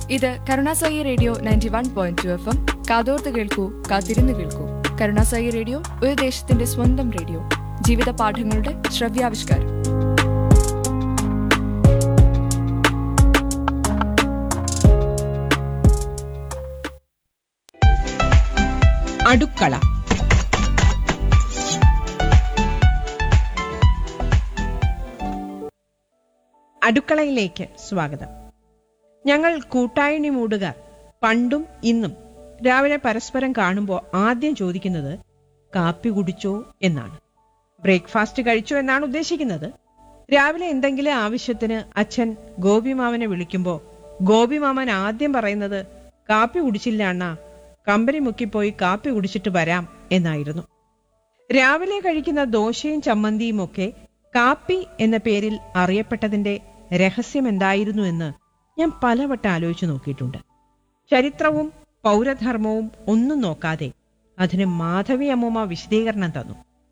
ഇത് Karunasai radio ninety one point two F M കാതോർത്ത് കേൾക്കൂ കാത്തിരുന്ന് കേൾക്കൂ കരുണാസായി റേഡിയോ ഒരു ദേശത്തിന്റെ സ്വന്തം റേഡിയോ ജീവിത പാഠങ്ങളുടെ ശ്രവ്യാവിഷ്കാരം അടുക്കള അടുക്കളയിലേക്ക് സ്വാഗതം ഞങ്ങൾ കൂട്ടായണി മൂടുകാർ പണ്ടും ഇന്നും രാവിലെ പരസ്പരം കാണുമ്പോൾ ആദ്യം ചോദിക്കുന്നത് കാപ്പി കുടിച്ചോ എന്നാണ് ബ്രേക്ക്ഫാസ്റ്റ് കഴിച്ചോ എന്നാണ് ഉദ്ദേശിക്കുന്നത് രാവിലെ എന്തെങ്കിലും ആവശ്യത്തിന് അച്ഛൻ ഗോപിമാമനെ വിളിക്കുമ്പോൾ ഗോപിമാമൻ ആദ്യം പറയുന്നത് കാപ്പി കുടിച്ചില്ല അണ്ണാ കമ്പനി മുക്കിപ്പോയി കാപ്പി കുടിച്ചിട്ട് വരാം എന്നായിരുന്നു രാവിലെ കഴിക്കുന്ന ദോശയും ചമ്മന്തിയും ഒക്കെ കാപ്പി എന്ന പേരിൽ അറിയപ്പെട്ടതിന്റെ രഹസ്യം എന്തായിരുന്നു എന്ന് ഞാൻ പലവട്ടം ആലോചിച്ചു നോക്കിയിട്ടുണ്ട് ചരിത്രവും പൗരധർമ്മവും ഒന്നും നോക്കാതെ അതിന് മാധവി അമ്മൂമ്മ വിശദീകരണം തന്നു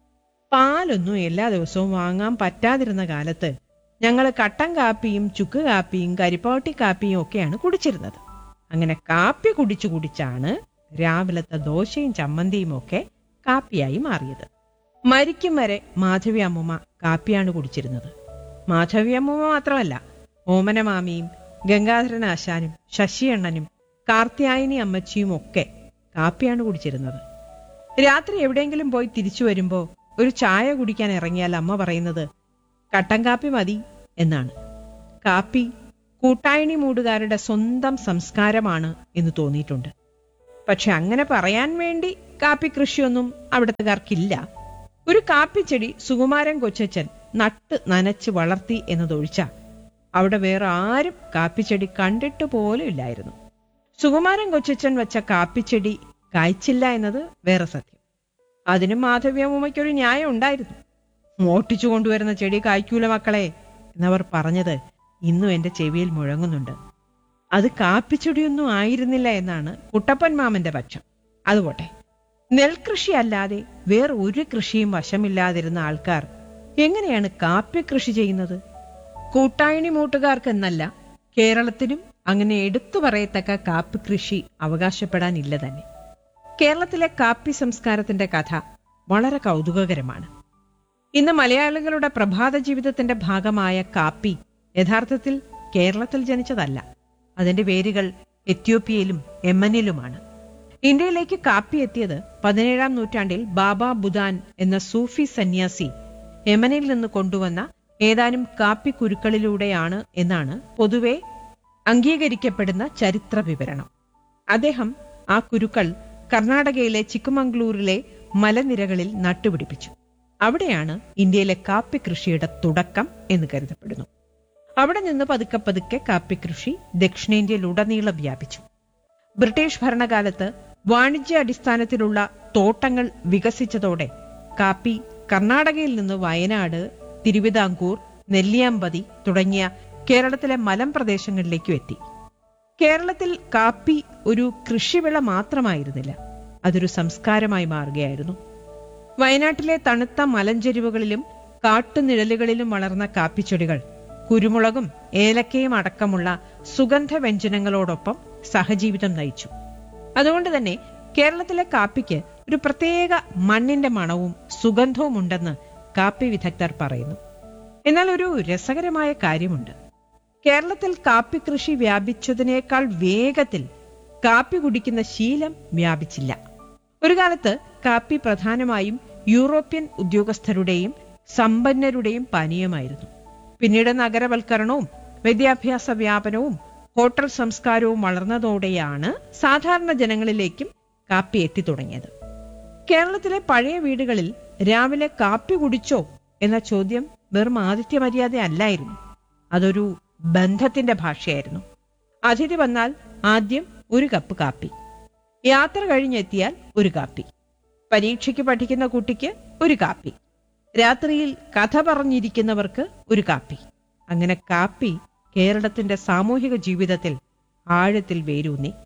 പാലൊന്നും എല്ലാ ദിവസവും വാങ്ങാൻ പറ്റാതിരുന്ന കാലത്ത് ഞങ്ങൾ കട്ടൻ കാപ്പിയും ചുക്ക് കാപ്പിയും കരിപ്പാട്ടി കാപ്പിയും ഒക്കെയാണ് കുടിച്ചിരുന്നത് അങ്ങനെ കാപ്പി കുടിച്ചു കുടിച്ചാണ് രാവിലത്തെ ദോശയും ചമ്മന്തിയും ഒക്കെ കാപ്പിയായി മാറിയത് മരിക്കും വരെ മാധവി അമ്മൂമ്മ കാപ്പിയാണ് കുടിച്ചിരുന്നത് മാധവി അമ്മൂമ്മ മാത്രമല്ല ഓമനമാമിയും ഗംഗാധരൻ ആശാനും ശശിയണ്ണനും കാർത്യായനി അമ്മച്ചിയും ഒക്കെ കാപ്പിയാണ് കുടിച്ചിരുന്നത് രാത്രി എവിടെയെങ്കിലും പോയി തിരിച്ചു വരുമ്പോ ഒരു ചായ കുടിക്കാൻ ഇറങ്ങിയാൽ അമ്മ പറയുന്നത് കട്ടൻ കാപ്പി മതി എന്നാണ് കാപ്പി കൂട്ടായണി മൂടുകാരുടെ സ്വന്തം സംസ്കാരമാണ് എന്ന് തോന്നിയിട്ടുണ്ട് പക്ഷെ അങ്ങനെ പറയാൻ വേണ്ടി കാപ്പി കൃഷിയൊന്നും അവിടത്തുകാർക്കില്ല ഒരു കാപ്പിച്ചെടി സുകുമാരൻ കൊച്ചച്ചൻ നട്ട് നനച്ച് വളർത്തി എന്നതൊഴിച്ച അവിടെ വേറെ ആരും കാപ്പിച്ചെടി കണ്ടിട്ട് പോലും ഇല്ലായിരുന്നു സുകുമാരൻ കൊച്ചച്ചൻ വെച്ച കാപ്പിച്ചെടി കായ്ച്ചില്ല എന്നത് വേറെ സത്യം അതിനും മാധവ്യമ്മയ്ക്കൊരു ന്യായം ഉണ്ടായിരുന്നു മോട്ടിച്ചു കൊണ്ടുവരുന്ന ചെടി കായ്ക്കൂല മക്കളെ എന്നവർ പറഞ്ഞത് ഇന്നും എന്റെ ചെവിയിൽ മുഴങ്ങുന്നുണ്ട് അത് കാപ്പിച്ചെടിയൊന്നും ആയിരുന്നില്ല എന്നാണ് കുട്ടപ്പൻ മാമന്റെ പക്ഷം അതുപോട്ടെ നെൽകൃഷി അല്ലാതെ വേറെ ഒരു കൃഷിയും വശമില്ലാതിരുന്ന ആൾക്കാർ എങ്ങനെയാണ് കാപ്പി കൃഷി ചെയ്യുന്നത് കൂട്ടായണി മൂട്ടുകാർക്കെന്നല്ല കേരളത്തിനും അങ്ങനെ എടുത്തു പറയത്തക്ക കാപ്പി കൃഷി അവകാശപ്പെടാനില്ല തന്നെ കേരളത്തിലെ കാപ്പി സംസ്കാരത്തിന്റെ കഥ വളരെ കൗതുകകരമാണ് ഇന്ന് മലയാളികളുടെ പ്രഭാത ജീവിതത്തിന്റെ ഭാഗമായ കാപ്പി യഥാർത്ഥത്തിൽ കേരളത്തിൽ ജനിച്ചതല്ല അതിന്റെ വേരുകൾ എത്യോപ്യയിലും യമനിലുമാണ് ഇന്ത്യയിലേക്ക് കാപ്പി എത്തിയത് പതിനേഴാം നൂറ്റാണ്ടിൽ ബാബ ബുദാൻ എന്ന സൂഫി സന്യാസി യമനിൽ നിന്ന് കൊണ്ടുവന്ന ഏതാനും കാപ്പി കുരുക്കളിലൂടെയാണ് എന്നാണ് പൊതുവെ അംഗീകരിക്കപ്പെടുന്ന ചരിത്ര വിവരണം അദ്ദേഹം ആ കുരുക്കൾ കർണാടകയിലെ ചിക്കുമംഗ്ലൂരിലെ മലനിരകളിൽ നട്ടുപിടിപ്പിച്ചു അവിടെയാണ് ഇന്ത്യയിലെ കാപ്പി കൃഷിയുടെ തുടക്കം എന്ന് കരുതപ്പെടുന്നു അവിടെ നിന്ന് പതുക്കെ പതുക്കെ കാപ്പി കൃഷി ദക്ഷിണേന്ത്യയിലുടനീളം വ്യാപിച്ചു ബ്രിട്ടീഷ് ഭരണകാലത്ത് വാണിജ്യ അടിസ്ഥാനത്തിലുള്ള തോട്ടങ്ങൾ വികസിച്ചതോടെ കാപ്പി കർണാടകയിൽ നിന്ന് വയനാട് തിരുവിതാംകൂർ നെല്ലിയാമ്പതി തുടങ്ങിയ കേരളത്തിലെ മലമ്പ്രദേശങ്ങളിലേക്കും എത്തി കേരളത്തിൽ കാപ്പി ഒരു കൃഷിവിള മാത്രമായിരുന്നില്ല അതൊരു സംസ്കാരമായി മാറുകയായിരുന്നു വയനാട്ടിലെ തണുത്ത മലഞ്ചെരിവുകളിലും കാട്ടുനിഴലുകളിലും വളർന്ന കാപ്പിച്ചെടികൾ കുരുമുളകും ഏലക്കയും അടക്കമുള്ള സുഗന്ധ വ്യഞ്ജനങ്ങളോടൊപ്പം സഹജീവിതം നയിച്ചു അതുകൊണ്ട് തന്നെ കേരളത്തിലെ കാപ്പിക്ക് ഒരു പ്രത്യേക മണ്ണിന്റെ മണവും സുഗന്ധവും ഉണ്ടെന്ന് കാപ്പി വിദഗ്ധർ പറയുന്നു എന്നാൽ ഒരു രസകരമായ കാര്യമുണ്ട് കേരളത്തിൽ കാപ്പി കൃഷി വ്യാപിച്ചതിനേക്കാൾ വേഗത്തിൽ കാപ്പി കുടിക്കുന്ന ശീലം വ്യാപിച്ചില്ല ഒരു കാലത്ത് കാപ്പി പ്രധാനമായും യൂറോപ്യൻ ഉദ്യോഗസ്ഥരുടെയും സമ്പന്നരുടെയും പാനീയമായിരുന്നു പിന്നീട് നഗരവൽക്കരണവും വിദ്യാഭ്യാസ വ്യാപനവും ഹോട്ടൽ സംസ്കാരവും വളർന്നതോടെയാണ് സാധാരണ ജനങ്ങളിലേക്കും കാപ്പി എത്തിത്തുടങ്ങിയത് കേരളത്തിലെ പഴയ വീടുകളിൽ രാവിലെ കാപ്പി കുടിച്ചോ എന്ന ചോദ്യം വെറും ആതിഥ്യ മര്യാദ അല്ലായിരുന്നു അതൊരു ബന്ധത്തിന്റെ ഭാഷയായിരുന്നു അതിഥി വന്നാൽ ആദ്യം ഒരു കപ്പ് കാപ്പി യാത്ര കഴിഞ്ഞെത്തിയാൽ ഒരു കാപ്പി പരീക്ഷയ്ക്ക് പഠിക്കുന്ന കുട്ടിക്ക് ഒരു കാപ്പി രാത്രിയിൽ കഥ പറഞ്ഞിരിക്കുന്നവർക്ക് ഒരു കാപ്പി അങ്ങനെ കാപ്പി കേരളത്തിന്റെ സാമൂഹിക ജീവിതത്തിൽ ആഴത്തിൽ വേരൂന്നി